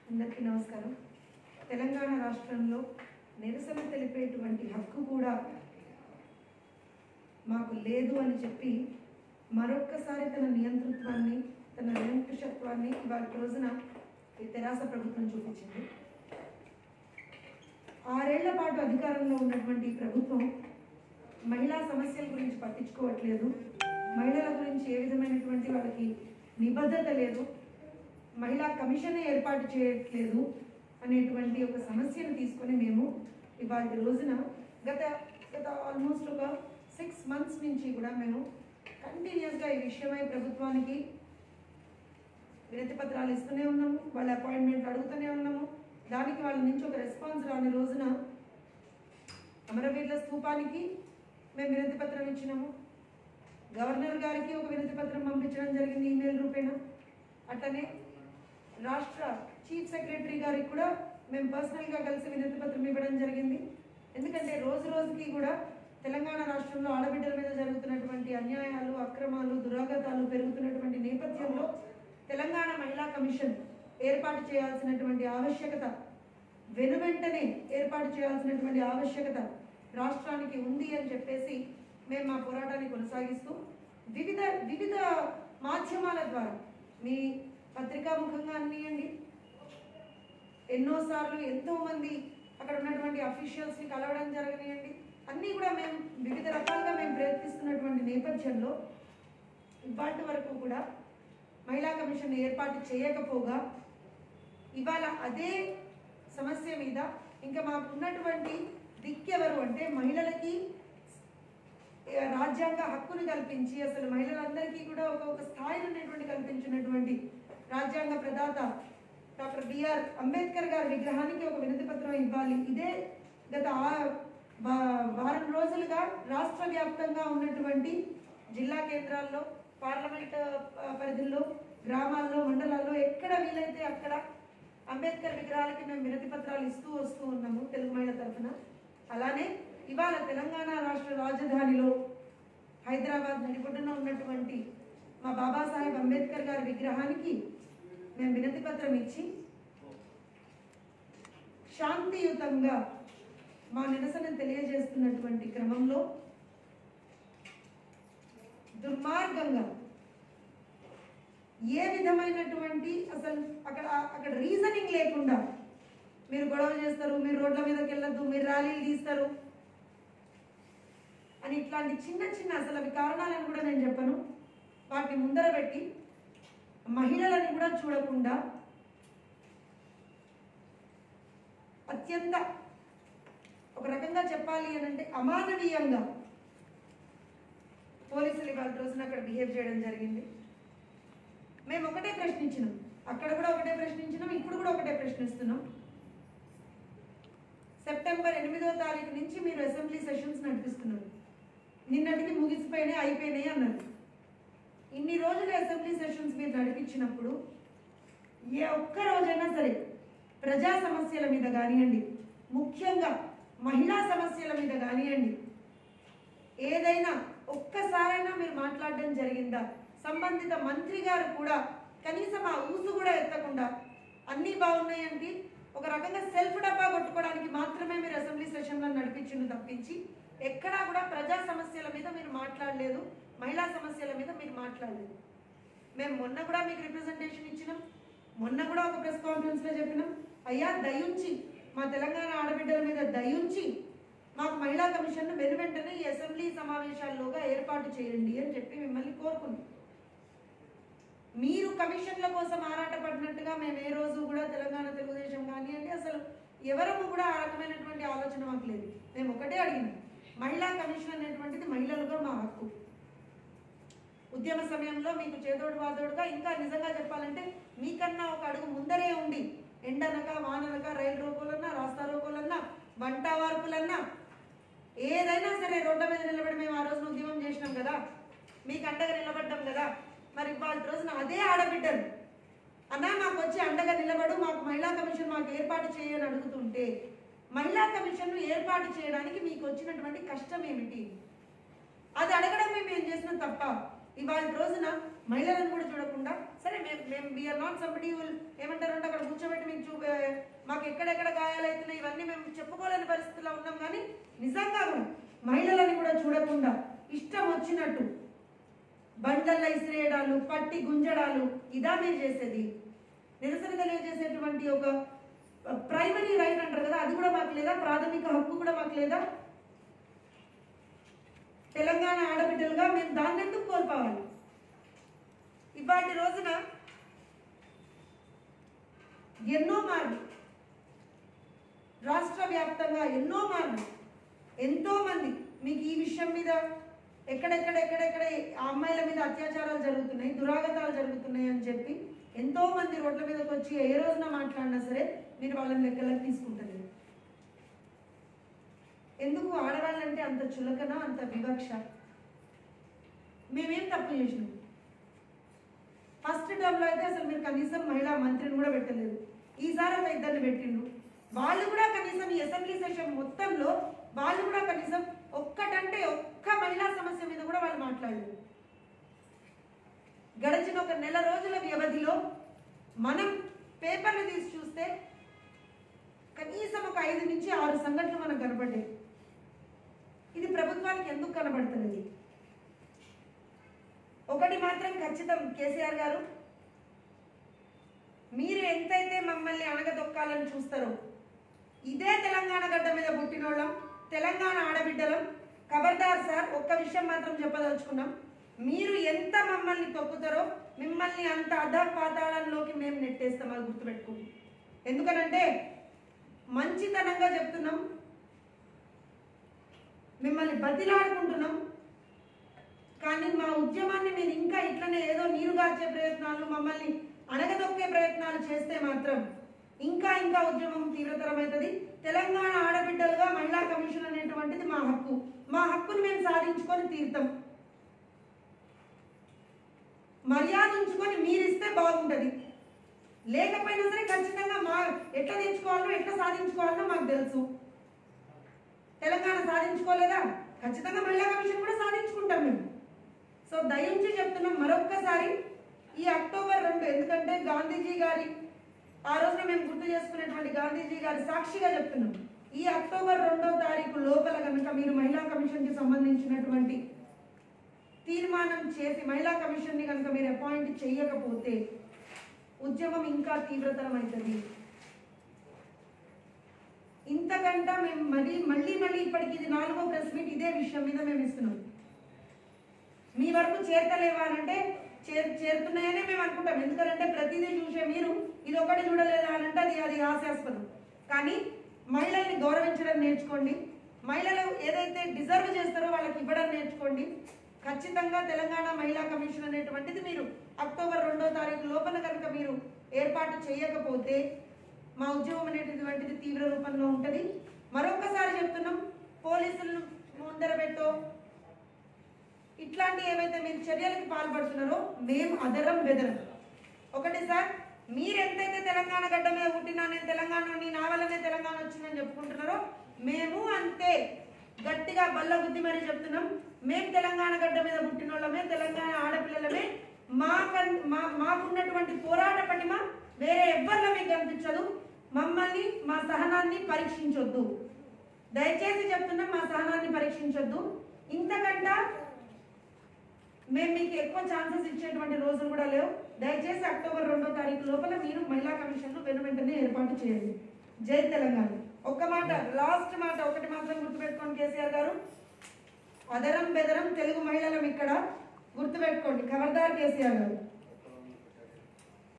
అందరికీ నమస్కారం తెలంగాణ రాష్ట్రంలో నిరసన తెలిపేటువంటి హక్కు కూడా మాకు లేదు అని చెప్పి మరొక్కసారి తన నియంతృత్వాన్ని తన నిరంకుశత్వాన్ని ఇవాళ రోజున ఈ తెరాస ప్రభుత్వం చూపించింది ఆరేళ్ల పాటు అధికారంలో ఉన్నటువంటి ఈ ప్రభుత్వం మహిళా సమస్యల గురించి పట్టించుకోవట్లేదు మహిళల గురించి ఏ విధమైనటువంటి వాళ్ళకి నిబద్ధత లేదు మహిళా కమిషన్ ఏర్పాటు చేయట్లేదు అనేటువంటి ఒక సమస్యను తీసుకొని మేము ఇవాళ రోజున గత గత ఆల్మోస్ట్ ఒక సిక్స్ మంత్స్ నుంచి కూడా మేము కంటిన్యూస్గా ఈ విషయమై ప్రభుత్వానికి వినతి పత్రాలు ఇస్తూనే ఉన్నాము వాళ్ళ అపాయింట్మెంట్ అడుగుతూనే ఉన్నాము దానికి వాళ్ళ నుంచి ఒక రెస్పాన్స్ రాని రోజున అమరవీరుల స్థూపానికి మేము వినతి పత్రం ఇచ్చినాము గవర్నర్ గారికి ఒక వినతి పత్రం పంపించడం జరిగింది ఈమెయిల్ రూపేణ అట్లనే రాష్ట్ర చీఫ్ సెక్రటరీ గారికి కూడా మేము పర్సనల్గా కలిసి వినతి పత్రం ఇవ్వడం జరిగింది ఎందుకంటే రోజు రోజుకి కూడా తెలంగాణ రాష్ట్రంలో ఆడబిడ్డల మీద జరుగుతున్నటువంటి అన్యాయాలు అక్రమాలు దురాగతాలు పెరుగుతున్నటువంటి నేపథ్యంలో తెలంగాణ మహిళా కమిషన్ ఏర్పాటు చేయాల్సినటువంటి ఆవశ్యకత వెనువెంటనే ఏర్పాటు చేయాల్సినటువంటి ఆవశ్యకత రాష్ట్రానికి ఉంది అని చెప్పేసి మేము మా పోరాటాన్ని కొనసాగిస్తూ వివిధ వివిధ మాధ్యమాల ద్వారా మీ పత్రికాముఖంగా అనియండి ఎన్నోసార్లు ఎంతో మంది అక్కడ ఉన్నటువంటి అఫీషియల్స్ని కలవడం జరగనియండి అన్నీ కూడా మేము వివిధ రకాలుగా మేము ప్రయత్నిస్తున్నటువంటి నేపథ్యంలో ఇవాటి వరకు కూడా మహిళా కమిషన్ ఏర్పాటు చేయకపోగా ఇవాళ అదే సమస్య మీద ఇంకా మాకు ఉన్నటువంటి దిక్కెవరు అంటే మహిళలకి ఏ, రాజ్యాంగ హక్కును కల్పించి అసలు మహిళలందరికీ కూడా ఒక ఒక స్థాయిని ఉన్నటువంటి కల్పించినటువంటి రాజ్యాంగ ప్రదాత డాక్టర్ బిఆర్ అంబేద్కర్ గారి విగ్రహానికి ఒక వినతి పత్రం ఇవ్వాలి ఇదే గత ఆ- వా- వారం రోజులుగా రాష్ట్ర వ్యాప్తంగా ఉన్నటువంటి జిల్లా కేంద్రాల్లో పార్లమెంట్ ఆ, పరిధుల్లో గ్రామాల్లో మండలాల్లో ఎక్కడ వీలైతే అక్కడ అంబేద్కర్ విగ్రహాలకి మేము వినతి పత్రాలు ఇస్తూ వస్తూ ఉన్నాము తెలుగు మహిళ తరఫున అలానే ఇవాళ తెలంగాణ రాష్ట్ర రాజధానిలో హైదరాబాద్ నడిబొడ్డున ఉన్నటువంటి మా బాబాసాహెబ్ అంబేద్కర్ గారి విగ్రహానికి మేము వినతి పత్రం ఇచ్చి శాంతియుతంగా మా నిరసన తెలియజేస్తున్నటువంటి క్రమంలో దుర్మార్గంగా ఏ విధమైనటువంటి అసలు అక్కడ అక్కడ రీజనింగ్ లేకుండా మీరు గొడవ చేస్తారు మీరు రోడ్ల మీదకి వెళ్ళొద్దు మీరు ర్యాలీలు తీస్తారు అని ఇట్లాంటి చిన్న చిన్న అసలు అవి కారణాలను కూడా నేను చెప్పను వాటిని ముందర పెట్టి మహిళలని కూడా చూడకుండా అత్యంత ఒక రకంగా చెప్పాలి అని అంటే అమానవీయంగా పోలీసులు ఇవాళ రోజున అక్కడ బిహేవ్ చేయడం జరిగింది మేము ఒకటే ప్రశ్నించినాం అక్కడ కూడా ఒకటే ప్రశ్నించినాం ఇప్పుడు కూడా ఒకటే ప్రశ్నిస్తున్నాం సెప్టెంబర్ ఎనిమిదో తారీఖు నుంచి మీరు అసెంబ్లీ సెషన్స్ నడిపిస్తున్నారు నిన్నటికి ముగిసిపోయినాయి అయిపోయినాయి అన్నారు ఇన్ని రోజులు అసెంబ్లీ సెషన్స్ మీరు నడిపించినప్పుడు ఏ ఒక్క రోజైనా సరే ప్రజా సమస్యల మీద కానివ్వండి ముఖ్యంగా మహిళా సమస్యల మీద కానివ్వండి ఏదైనా ఒక్కసారైనా మీరు మాట్లాడడం జరిగిందా సంబంధిత మంత్రి గారు కూడా కనీసం ఆ ఊసు కూడా ఎత్తకుండా అన్నీ బాగున్నాయంటే ఒక రకంగా సెల్ఫ్ డబ్బా కొట్టుకోవడానికి మాత్రమే మీరు అసెంబ్లీ సెషన్లో నడిపించిండు తప్పించి ఎక్కడా కూడా ప్రజా సమస్యల మీద మీరు మాట్లాడలేదు మహిళా సమస్యల మీద మీరు మాట్లాడలేదు మేము మొన్న కూడా మీకు రిప్రజెంటేషన్ ఇచ్చినాం మొన్న కూడా ఒక ప్రెస్ కాన్ఫరెన్స్లో చెప్పినాం అయ్యా దయుంచి మా తెలంగాణ ఆడబిడ్డల మీద దయుంచి మాకు మహిళా కమిషన్ వెను వెంటనే ఈ అసెంబ్లీ సమావేశాల్లోగా ఏర్పాటు చేయండి అని చెప్పి మిమ్మల్ని కోరుకున్నాం మీరు కమిషన్ల కోసం ఆరాటపడినట్టుగా మేము ఏ రోజు కూడా తెలంగాణ తెలుగుదేశం కానివ్వండి అసలు ఎవరము కూడా ఆ రకమైనటువంటి ఆలోచన మాకు లేదు మేము ఒకటే అడిగినాం మహిళా కమిషన్ అనేటువంటిది మహిళలుగా మా హక్కు ఉద్యమ సమయంలో మీకు చేదోడు వాదోడుగా ఇంకా నిజంగా చెప్పాలంటే మీకన్నా ఒక అడుగు ముందరే ఉండి ఎండనక వాననక రైలు రోకోలన్నా రాస్తా రోకోలన్నా వంట వార్పులన్నా ఏదైనా సరే రోడ్ల మీద నిలబడి మేము ఆ రోజున ఉద్యమం చేసినాం కదా మీకు అండగా నిలబడ్డాం కదా మరి వాళ్ళ రోజున అదే ఆడబిడ్డలు అన్నా మాకు వచ్చి అండగా నిలబడు మాకు మహిళా కమిషన్ మాకు ఏర్పాటు చేయని అడుగుతుంటే మహిళా కమిషన్ను ఏర్పాటు చేయడానికి మీకు వచ్చినటువంటి కష్టం ఏమిటి అది అడగడమే మేము చేసిన తప్ప ఇవాళ రోజున మహిళలను కూడా చూడకుండా సరే మేము మేము వీఆర్ నాట్ సంబడి ఏమంటారు అంటే అక్కడ కూర్చోబెట్టి మీకు చూపే మాకు ఎక్కడెక్కడ గాయాలవుతున్నాయి ఇవన్నీ మేము చెప్పుకోలేని పరిస్థితిలో ఉన్నాం కానీ నిజంగా కూడా మహిళలని కూడా చూడకుండా ఇష్టం వచ్చినట్టు బండల్లో ఇసిరేయడాలు పట్టి గుంజడాలు ఇదా మీరు చేసేది నిరసన తెలియజేసేటువంటి ఒక ప్రైమరీ రైట్ అంటారు కదా అది కూడా మాకు లేదా ప్రాథమిక హక్కు కూడా మాకు లేదా తెలంగాణ ఆడబిడ్డలుగా మేము దాన్ని ఎందుకు కోల్పోవాలి ఇవాటి రోజున ఎన్నో మార్లు రాష్ట్ర వ్యాప్తంగా ఎన్నో మార్లు ఎంతో మంది మీకు ఈ విషయం మీద ఎక్కడెక్కడ ఎక్కడెక్కడ ఆ అమ్మాయిల మీద అత్యాచారాలు జరుగుతున్నాయి దురాగతాలు జరుగుతున్నాయి అని చెప్పి ఎంతో మంది రోడ్ల మీదకి వచ్చి ఏ రోజున మాట్లాడినా సరే మీరు వాళ్ళని లెక్కలకు తీసుకుంటలేదు ఎందుకు ఆడవాళ్ళంటే అంత చులకన అంత వివక్ష మేమేం తప్పు చేసినాం ఫస్ట్ టర్మ్లో అయితే అసలు మీరు కనీసం మహిళా మంత్రిని కూడా పెట్టలేదు ఈసారి ఒక ఇద్దరిని పెట్టిండు వాళ్ళు కూడా కనీసం ఈ అసెంబ్లీ సెషన్ మొత్తంలో వాళ్ళు కూడా కనీసం ఒక్కటంటే ఒక్క మహిళా సమస్య మీద కూడా వాళ్ళు మాట్లాడలేదు గడిచిన ఒక నెల రోజుల వ్యవధిలో మనం పేపర్లు తీసి చూస్తే కనీసం ఒక ఐదు నుంచి ఆరు సంఘటనలు మనకు కనపడ్డాయి ఇది ప్రభుత్వానికి ఎందుకు కనబడుతున్నది ఒకటి మాత్రం ఖచ్చితం కేసీఆర్ గారు మీరు ఎంతైతే మమ్మల్ని అణగదొక్కాలని చూస్తారో ఇదే తెలంగాణ గడ్డ మీద పుట్టినోళ్ళం తెలంగాణ ఆడబిడ్డలం ఖబర్దార్ సార్ ఒక్క విషయం మాత్రం చెప్పదలుచుకున్నాం మీరు ఎంత మమ్మల్ని తొక్కుతారో మిమ్మల్ని అంత అధ పాతాళంలోకి మేము నెట్టేస్తాం అది గుర్తుపెట్టుకోండి ఎందుకనంటే మంచితనంగా చెప్తున్నాం మిమ్మల్ని బతిలాడుకుంటున్నాం కానీ మా ఉద్యమాన్ని మీరు ఇంకా ఇట్లనే ఏదో నీరుగార్చే ప్రయత్నాలు మమ్మల్ని అణగదొక్కే ప్రయత్నాలు చేస్తే మాత్రం ఇంకా ఇంకా ఉద్యమం తీవ్రతరమవుతుంది తెలంగాణ ఆడబిడ్డలుగా మహిళా కమిషన్ అనేటువంటిది మా హక్కు మా హక్కును మేము సాధించుకొని తీరుతాం మర్యాద ఉంచుకొని మీరిస్తే బాగుంటుంది లేకపోయినా సరే ఖచ్చితంగా మా ఎట్లా తెచ్చుకోవాలో ఎట్లా సాధించుకోవాలో మాకు తెలుసు తెలంగాణ సాధించుకోలేదా ఖచ్చితంగా మహిళా కమిషన్ కూడా సాధించుకుంటాం మేము సో దయించి చెప్తున్నాం మరొక్కసారి ఈ అక్టోబర్ రెండు ఎందుకంటే గాంధీజీ గారి ఆ రోజున మేము గుర్తు చేసుకునేటువంటి గాంధీజీ గారి సాక్షిగా చెప్తున్నాం ఈ అక్టోబర్ రెండో తారీఖు లోపల కనుక మీరు మహిళా కమిషన్కి సంబంధించినటువంటి తీర్మానం చేసి మహిళా కమిషన్ని కనుక మీరు అపాయింట్ చేయకపోతే ఉద్యమం ఇంకా తీవ్రతరం అవుతుంది ఇంతకంట మేము మళ్ళీ మళ్ళీ మళ్ళీ ఇప్పటికి ఇది నాలుగో ప్రెస్ మీట్ ఇదే విషయం మీద మేము ఇస్తున్నాం మీ వరకు చేరతలేవా అని అంటే చేర్ చేరుతున్నాయనే మేము అనుకుంటాం ఎందుకంటే ప్రతిదీ చూసే మీరు ఇది ఒకటి చూడలేదా అని అంటే అది అది హాస్యాస్పదం కానీ మహిళల్ని గౌరవించడం నేర్చుకోండి మహిళలు ఏదైతే డిజర్వ్ చేస్తారో వాళ్ళకి ఇవ్వడం నేర్చుకోండి ఖచ్చితంగా తెలంగాణ మహిళా కమిషన్ అనేటువంటిది మీరు అక్టోబర్ రెండో తారీఖు లోపల కనుక మీరు ఏర్పాటు చేయకపోతే మా ఉద్యమం అనేటువంటిది తీవ్ర రూపంలో ఉంటుంది మరొకసారి చెప్తున్నాం పోలీసులను ముందర పెట్టో ఇట్లాంటి ఏవైతే మీరు చర్యలకు పాల్పడుతున్నారో మేము అదరం బెదరం ఒకటి సార్ మీరు ఎంతైతే తెలంగాణ గడ్డ మీద పుట్టినా నేను తెలంగాణ నీ నా వల్లనే తెలంగాణ వచ్చిందని చెప్పుకుంటున్నారో మేము అంతే గట్టిగా బల్ల బుద్ధి మరీ చెప్తున్నాం మేము తెలంగాణ గడ్డ మీద పుట్టిన వాళ్ళమే తెలంగాణ ఆడపిల్లలమే మా మా మాకున్నటువంటి పోరాట పటిమ వేరే ఎవ్వరిలో మీకు కనిపించదు మమ్మల్ని మా సహనాన్ని పరీక్షించొద్దు దయచేసి చెప్తున్నాం మా సహనాన్ని పరీక్షించొద్దు ఇంతకంట మేము మీకు ఎక్కువ ఛాన్సెస్ ఇచ్చేటువంటి రోజులు కూడా లేవు దయచేసి అక్టోబర్ రెండో తారీఖు లోపల మీరు మహిళా కమిషన్ వెను వెంటనే ఏర్పాటు చేయండి జై తెలంగాణ ఒక్క మాట లాస్ట్ మాట ఒకటి మాత్రం గుర్తుపెట్టుకోండి కేసీఆర్ గారు అదరం బెదరం తెలుగు మహిళలం ఇక్కడ గుర్తుపెట్టుకోండి ఖబర్దార్ కేసీఆర్ గారు